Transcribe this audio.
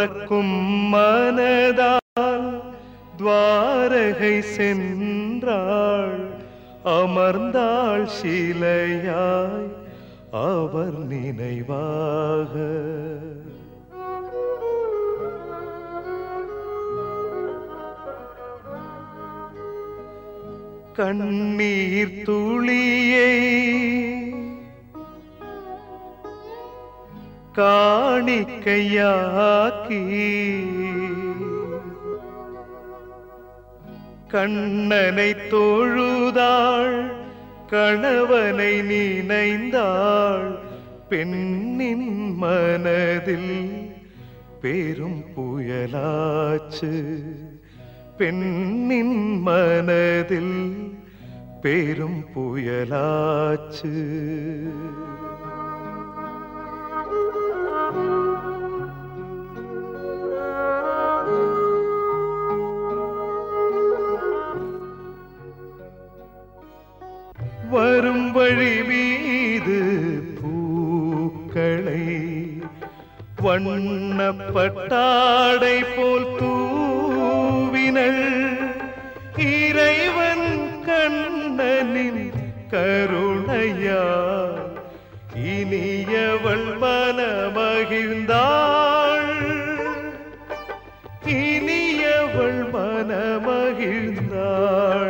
மறக்கும் மனதால் துவாரகை சென்றாள் அமர்ந்தாள் சிலையாய் அவர் நினைவாக கண்ணீர் துளியை காணிக்கையாக்கி கண்ணனை தொழுதாள் கணவனை நினைந்தாள் பெண்ணின் மனதில் பெரும் புயலாச்சு பெண்ணின் மனதில் பெரும் புயலாச்சு வரும் வழி மீது பூக்களை வண்ணப்பட்டாடை போல் தூவினள் இறைவன் கண்ணனின் கருணையா இனியவள் மனமகிழ்ந்தாள் இனியவள் மனமகிழ்ந்தாள்